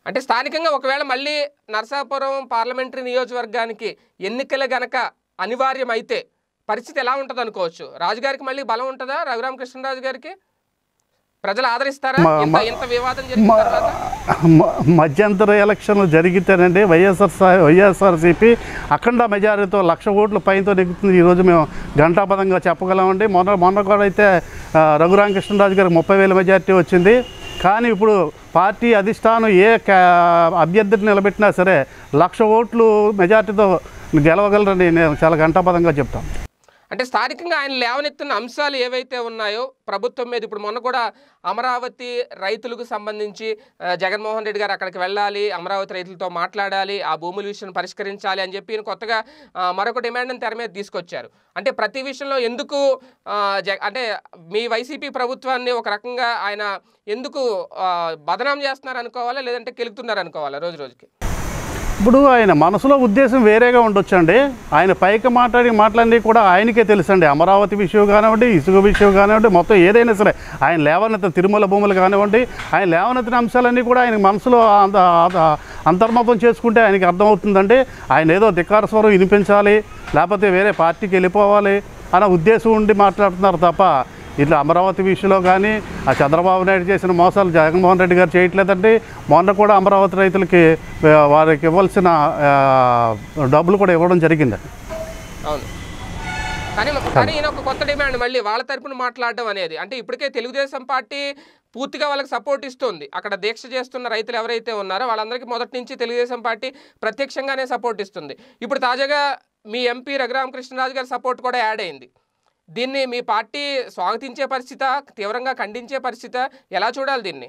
అంటే స్థానికంగా ఒకవేళ మళ్ళీ నరసాపురం పార్లమెంటరీ నియోజకవర్గానికి ఎన్నికలు గనక అనివార్యమైతే పరిస్థితి ఎలా ఉంటుంది అనుకోవచ్చు రాజుగారికి మళ్ళీ బలం ఉంటుందా రఘురామ కృష్ణరాజు గారికి ప్రజలు ఆదరిస్తారా మా- ఇంత మా- ఇంత వివాదం జరిగిన మ- తర్వాత మ- మధ్యంతర ఎలక్షన్లు జరిగితేనండి వైఎస్ఆర్ వైఎస్ఆర్సీపీ అఖండ మెజారిటీతో లక్ష ఓట్ల పైతో నెగ్గుతుంది ఈరోజు మేము ఘంటాపదంగా చెప్పగలమండి మొన్న మొన్న కూడా అయితే ఆ, రఘురామకృష్ణరాజు గారికి ముప్పై వేల మెజారిటీ వచ్చింది కానీ ఇప్పుడు పార్టీ అధిష్టానం ఏ కా- అభ్యర్థిని నిలబెట్టినా సరే లక్ష ఓట్లు మెజారిటీతో గెలవగలరని నేను చాలా ఘంటాపదంగా చెప్తాను అంటే స్థానికంగా ఆయన లేవనెత్తున్న అంశాలు ఏవైతే ఉన్నాయో ప్రభుత్వం మీద ఇప్పుడు మొన్న కూడా అమరావతి రైతులకు సంబంధించి ఆ, జగన్మోహన్ రెడ్డి గారు అక్కడికి వెళ్ళాలి అమరావతి రైతులతో మాట్లాడాలి ఆ భూముల విషయం పరిష్కరించాలి అని చెప్పి ఈయన కొత్తగా ఆ, మరొక డిమాండ్ని తెర మీద తీసుకొచ్చారు అంటే ప్రతి విషయంలో ఎందుకు ఆ, జ అంటే మీ వైసీపీ ప్రభుత్వాన్ని ఒక రకంగా ఆయన ఎందుకు ఆ, బదనాం చేస్తున్నారు అనుకోవాలా లేదంటే కెలుగుతున్నారు అనుకోవాలా రోజు రోజుకి ఇప్పుడు ఆయన మనసులో ఉద్దేశం వేరేగా ఉండొచ్చండి ఆయన పైకి మాట్లాడి మాట్లాడి కూడా ఆయనకే తెలుసండి అమరావతి విషయం కానివ్వండి ఇసుక విషయం కానివ్వండి మొత్తం ఏదైనా సరే ఆయన లేవనెత్తిన తిరుమల భూములు కానివ్వండి ఆయన లేవనెత్తిన అంశాలన్నీ కూడా ఆయన మనసులో అంత- అంత- అంతర్మతం చేసుకుంటే ఆయనకి అర్థమవుతుందండి ఆయన ఏదో ధిక్కార స్వరం వినిపించాలి లేకపోతే వేరే పార్టీకి వెళ్ళిపోవాలి అన్న ఉద్దేశం ఉండి మాట్లాడుతున్నారు తప్ప ఇట్లా అమరావతి విషయంలో కానీ ఆ చంద్రబాబు నాయుడు చేసిన మోసాలు జగన్మోహన్ రెడ్డి గారు చేయట్లేదండి మొన్న కూడా అమరావతి రైతులకి ఆ, వారికి ఇవ్వాల్సిన ఆ, డబ్బులు కూడా ఇవ్వడం జరిగిందండి అవును కానీ కానీ ఈయన ఒక కొత్త డిమాండ్ మళ్ళీ వాళ్ళ తరపున మాట్లాడడం అనేది అంటే ఇప్పటికే తెలుగుదేశం పార్టీ పూర్తిగా వాళ్ళకి సపోర్ట్ ఇస్తుంది అక్కడ దీక్ష చేస్తున్న రైతులు ఎవరైతే ఉన్నారో వాళ్ళందరికీ మొదటి నుంచి తెలుగుదేశం పార్టీ ప్రత్యక్షంగానే సపోర్ట్ ఇస్తుంది ఇప్పుడు తాజాగా మీ ఎంపీ రఘురామకృష్ణరాజు గారి సపోర్ట్ కూడా యాడ్ అయింది దీన్ని మీ పార్టీ స్వాగతించే పరిస్థిత తీవ్రంగా ఖండించే పరిస్థిత ఎలా చూడాలి దీన్ని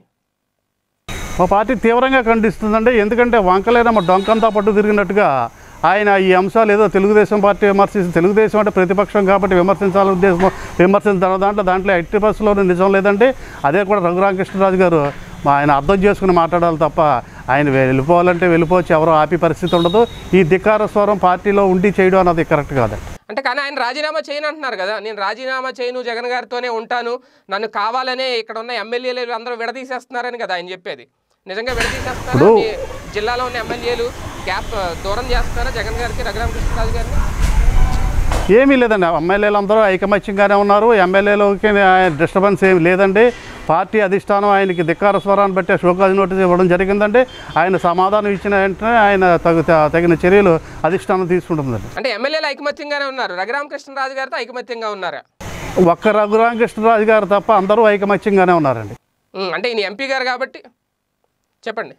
మా పార్టీ తీవ్రంగా ఖండిస్తుందండి ఎందుకంటే వంకలేనమ్మ డొంకంతా పట్టు తిరిగినట్టుగా ఆయన ఈ అంశాలు ఏదో తెలుగుదేశం పార్టీ విమర్శించి తెలుగుదేశం అంటే ప్రతిపక్షం కాబట్టి విమర్శించాలని ఉద్దేశం విమర్శించిన దాంట్లో దాంట్లో ఎట్టి పరిస్థితుల్లో నిజం లేదండి అదే కూడా రఘురామకృష్ణరాజు గారు మా ఆయన అర్థం చేసుకుని మాట్లాడాలి తప్ప ఆయన వెళ్ళిపోవాలంటే వెళ్ళిపోవచ్చు ఎవరో ఆపి పరిస్థితి ఉండదు ఈ ధిక్కార స్వరం పార్టీలో ఉండి చేయడం అన్నది కరెక్ట్ కాదండి అంటే కానీ ఆయన రాజీనామా చేయను అంటున్నారు కదా నేను రాజీనామా చేయను జగన్ గారితోనే ఉంటాను నన్ను కావాలనే ఇక్కడ ఉన్న ఎమ్మెల్యేలు అందరూ విడదీసేస్తున్నారని కదా ఆయన చెప్పేది నిజంగా విడదీసేస్తున్నారా ఇప్పుడు- మీ జిల్లాలో ఉన్న ఎమ్మెల్యేలు గ్యాప్ ఆ, దూరం చేస్తున్నారా జగన్ గారికి రఘురామకృష్ణరాజు గారిని ఏమీ లేదండి ఎమ్మెల్యేలు అందరూ ఐకమత్యంగానే ఉన్నారు ఎమ్మెల్యేలకి డిస్టర్బెన్స్ ఏమి లేదండి పార్టీ అధిష్టానం ఆయనకి ధిక్కార స్వరాన్ని బట్టి షోకాజ్ నోటీస్ ఇవ్వడం జరిగిందండి ఆయన సమాధానం ఇచ్చిన వెంటనే ఆయన తగు తగిన చర్యలు అధిష్టానం తీసుకుంటుందండి అంటే ఎమ్మెల్యేలు ఐకమత్యంగానే ఉన్నారు రఘురామకృష్ణరాజు గారితో ఐకమత్యంగా ఉన్నారా ఒక్క రఘురామకృష్ణరాజు గారు తప్ప అందరూ ఐకమత్యంగానే ఉన్నారండి ఉమ్, అంటే ఈయన ఎంపీ గారు కాబట్టి చెప్పండి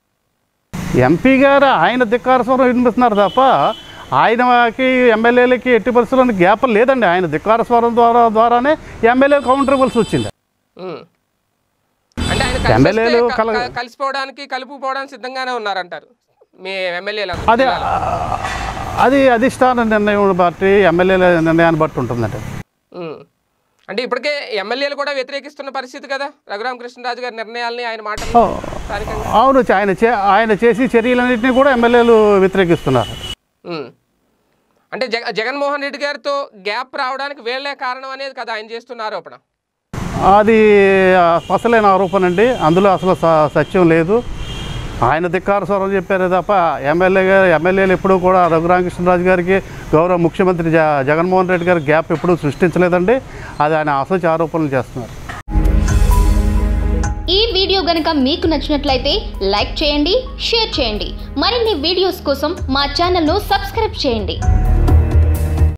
ఎంపీ గారు ఆయన ధిక్కార స్వరం వినిపిస్తున్నారు తప్ప ఆయనకి ఎమ్మెల్యేలకి ఎట్టి పరిస్థితుల్లో గ్యాప్ లేదండి ఆయన ధిక్కార స్వరం ద్వారా ద్వారానే ఎమ్మెల్యే కౌంటర్ ఇవ్వాల్సి వచ్చింది ఉమ్. అంటే ఆయన కలిసి ఎమ్మెల్యేలు వస్తే క- కల- క- కలిసిపోవడానికి కలుపుకోవడానికి సిద్ధంగానే ఉన్నారంటారు మీ ఎమ్మెల్యేలు అదే అది అధిష్టాన నిర్ణయం బట్టి ఎమ్మెల్యేల నిర్ణయాన్ని బట్టి ఉంటుందండి ఉమ్. అంటే ఇప్పటికే ఎమ్మెల్యేలు కూడా వ్యతిరేకిస్తున్న పరిస్థితి కదా రఘురామకృష్ణరాజు గారి నిర్ణయాల్ని ఆయన మాటలు ఓ. స్థానికంగా అవును ఆయన చే ఆయన చేసి చర్యలన్నింటినీ కూడా ఎమ్మెల్యేలు వ్యతిరేకిస్తున్నారు ఉమ్. అంటే జగ జగన్మోహన్ రెడ్డి గారితో గ్యాప్ రావడానికి వీళ్ళే కారణం అనేది కదా ఆయన చేస్తున్న ఆరోపణ అది ఆ, అసలైన ఆరోపణ అండి అందులో అసలు స- సత్యం లేదు ఆయన ధిక్కార స్వరం చెప్పారే తప్ప ఎమ్మెల్యే గారు ఎమ్మెల్యేలు ఎప్పుడూ కూడా రఘురామకృష్ణరాజు గారికి గౌరవ ముఖ్యమంత్రి జ జగన్మోహన్ రెడ్డి గారి గ్యాప్ ఎప్పుడూ సృష్టించలేదండి అది ఆయన అసలు ఆరోపణలు చేస్తున్నారు ఈ వీడియో గనుక మీకు నచ్చినట్లయితే లైక్ చేయండి షేర్ చేయండి మరిన్ని వీడియోస్ కోసం మా ఛానల్ను సబ్స్క్రైబ్ చేయండి